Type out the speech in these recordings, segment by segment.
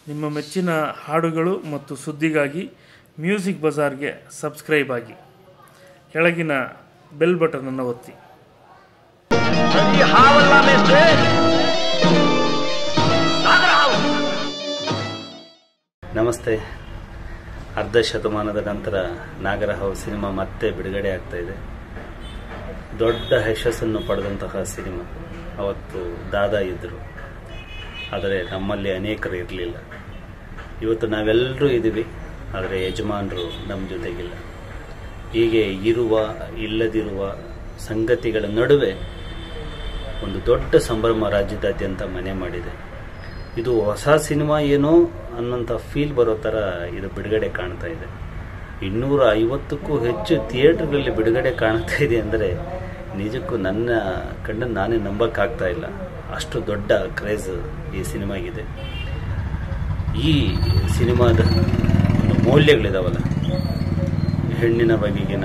ನಿಮ್ಮ ಮೆಚ್ಚಿನ ಹಾಡುಗಳು ಮತ್ತು ಸುದ್ದಿಗಾಗಿ ಮ್ಯೂಸಿಕ್ ಬಜಾರ್ಗೆ ಸಬ್ಸ್ಕ್ರೈಬ್ ಆಗಿ ಕೆಳಗಿನ ಬೆಲ್ ಬಟನನ್ನು ಒತ್ತಿ ಪ್ರತಿ ಹಾವಲ್ಲ ಮೇಷ್ಟ್ರೆ ನಾಗರ ಹಾವು ನಮಸ್ತೆ ಅರ್ಧ ಶತಮಾನದ ನಂತರ ನಾಗರಹಾವು ಸಿನಿಮಾ ಮತ್ತೆ ಬಿಡುಗಡೆ ಆಗ್ತಾ ಇದೆ ದೊಡ್ಡ ಯಶಸ್ಸನ್ನು ಪಡೆದಂತಹ ಸಿನಿಮಾ ಅವತ್ತು ದಾದಾ ಇದ್ದರು ಆದರೆ ನಮ್ಮಲ್ಲಿ ಅನೇಕರು ಇರಲಿಲ್ಲ ಇವತ್ತು ನಾವೆಲ್ಲರೂ ಇದ್ದೀವಿ ಆದರೆ ಯಜಮಾನರು ನಮ್ಮ ಜೊತೆಗಿಲ್ಲ ಹೀಗೆ ಇರುವ ಇಲ್ಲದಿರುವ ಸಂಗತಿಗಳ ನಡುವೆ ಒಂದು ದೊಡ್ಡ ಸಂಭ್ರಮ ರಾಜ್ಯದಾದ್ಯಂತ ಮನೆ ಮಾಡಿದೆ ಇದು ಹೊಸ ಸಿನಿಮಾ ಏನೋ ಅನ್ನೋಂಥ ಫೀಲ್ ಬರೋ ಥರ ಇದು ಬಿಡುಗಡೆ ಕಾಣ್ತಾ ಇದೆ ಇನ್ನೂರ ಐವತ್ತಕ್ಕೂ ಹೆಚ್ಚು ಥಿಯೇಟ್ರ್ಗಳಲ್ಲಿ ಬಿಡುಗಡೆ ಕಾಣ್ತಾ ಇದೆ ಅಂದರೆ ನಿಜಕ್ಕೂ ನನ್ನ ಕಣ್ಣನ್ನು ನಾನೇ ನಂಬಕ್ಕಾಗ್ತಾ ಇಲ್ಲ ಅಷ್ಟು ದೊಡ್ಡ ಕ್ರೇಜ್ ಈ ಸಿನಿಮಾಗಿದೆ ಈ ಸಿನಿಮಾದ ಒಂದು ಮೌಲ್ಯಗಳಿದಾವಲ್ಲ ಹೆಣ್ಣಿನ ಬಗೆಗಿನ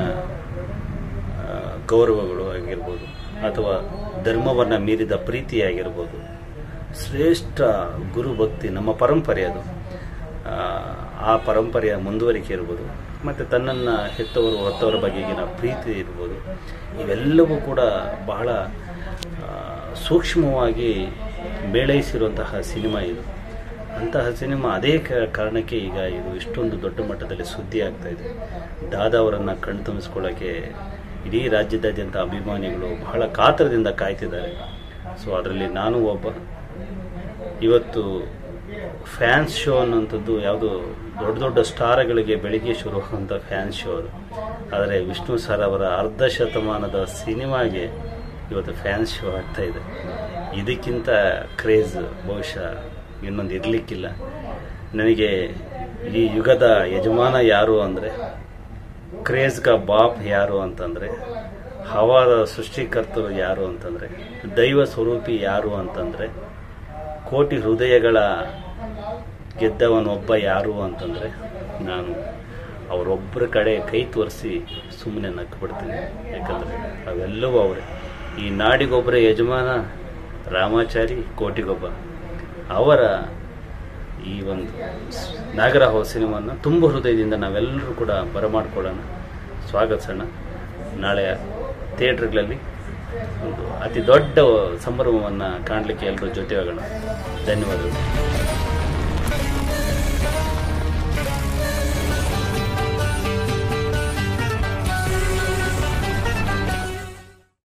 ಆ, ಗೌರವಗಳು ಆಗಿರ್ಬೋದು ಅಥವಾ ಧರ್ಮವನ್ನು ಮೀರಿದ ಪ್ರೀತಿ ಆಗಿರ್ಬೋದು ಶ್ರೇಷ್ಠ ಗುರು ಭಕ್ತಿ ನಮ್ಮ ಪರಂಪರೆ ಅದು ಆ, ಆ ಪರಂಪರೆಯ ಮುಂದುವರಿಕೆ ಇರ್ಬೋದು ಮತ್ತು ತನ್ನನ್ನು ಹೆತ್ತವರು ಹೊತ್ತವರ ಬಗೆಗಿನ ಪ್ರೀತಿ ಇರ್ಬೋದು ಇವೆಲ್ಲವೂ ಕೂಡ ಬಹಳ ಆ, ಸೂಕ್ಷ್ಮವಾಗಿ ಮೇಳೈಸಿರುವಂತಹ ಸಿನಿಮಾ ಇದು ಅಂತಹ ಸಿನಿಮಾ ಅದೇ ಕ- ಕಾರಣಕ್ಕೆ ಈಗ ಇದು ಇಷ್ಟೊಂದು ದೊಡ್ಡ ಮಟ್ಟದಲ್ಲಿ ಸುದ್ದಿ ಆಗ್ತಾ ಇದೆ ದಾದಾ ಅವರನ್ನು ಕಣ್ತುಂಬಿಸ್ಕೊಳ್ಳೋಕ್ಕೆ ಇಡೀ ರಾಜ್ಯದಾದ್ಯಂತ ಅಭಿಮಾನಿಗಳು ಬಹಳ ಕಾತರದಿಂದ ಕಾಯ್ತಿದ್ದಾರೆ ಸೊ ಅದರಲ್ಲಿ ನಾನು ಒಬ್ಬ ಇವತ್ತು ಫ್ಯಾನ್ಸ್ ಶೋ ಅನ್ನೋಂಥದ್ದು ಯಾವುದು ದೊಡ್ಡ ದೊಡ್ಡ ಸ್ಟಾರ್ಗಳಿಗೆ ಬೆಳಿಗ್ಗೆ ಶುರುವಾಗುವಂಥ ಫ್ಯಾನ್ಸ್ ಶೋ ಅದು ಆದರೆ ವಿಷ್ಣು ಸರ್ ಅವರ ಅರ್ಧ ಶತಮಾನದ ಸಿನಿಮಾಗೆ ಇವತ್ತು ಫ್ಯಾನ್ಸ್ ಶೋ ಆಗ್ತಾ ಇದೆ ಇದಕ್ಕಿಂತ ಕ್ರೇಜ್ ಬಹುಶಃ ಇನ್ನೊಂದು ಇರಲಿಕ್ಕಿಲ್ಲ ನನಗೆ ಈ ಯುಗದ ಯಜಮಾನ ಯಾರು ಅಂದರೆ ಕ್ರೇಜ್ ಕಾ ಬಾಪ್ ಯಾರು ಅಂತಂದರೆ ಹವಾದ ಸೃಷ್ಟಿಕರ್ತರು ಯಾರು ಅಂತಂದರೆ ದೈವ ಸ್ವರೂಪಿ ಯಾರು ಅಂತಂದರೆ ಕೋಟಿ ಹೃದಯಗಳ ಗೆದ್ದವನೊಬ್ಬ ಯಾರು ಅಂತಂದರೆ ನಾನು ಅವರೊಬ್ಬರ ಕಡೆ ಕೈ ತೋರಿಸಿ ಸುಮ್ಮನೆ ನಕ್ಕು ಬಿಡ್ತೀನಿ ಯಾಕಂದರೆ ಅವೆಲ್ಲವೂ ಅವರೇ ಈ ನಾಡಿಗೊಬ್ಬರ ಯಜಮಾನ ರಾಮಾಚಾರಿ ಕೋಟಿಗೊಬ್ಬ ಅವರ ಈ ಒಂದು ನಾಗರಹೋ ಸಿನಿಮಾನ ತುಂಬ ಹೃದಯದಿಂದ ನಾವೆಲ್ಲರೂ ಕೂಡ ಬರಮಾಡ್ಕೊಳ್ಳೋಣ ಸ್ವಾಗತಿಸೋಣ ನಾಳೆ ಥಿಯೇಟ್ರ್ಗಳಲ್ಲಿ ಒಂದು ಅತಿ ದೊಡ್ಡ ಸಂಭ್ರಮವನ್ನು ಕಾಣಲಿಕ್ಕೆ ಎಲ್ಲರೂ ಜೊತೆ ಆಗೋಣ ಧನ್ಯವಾದಗಳು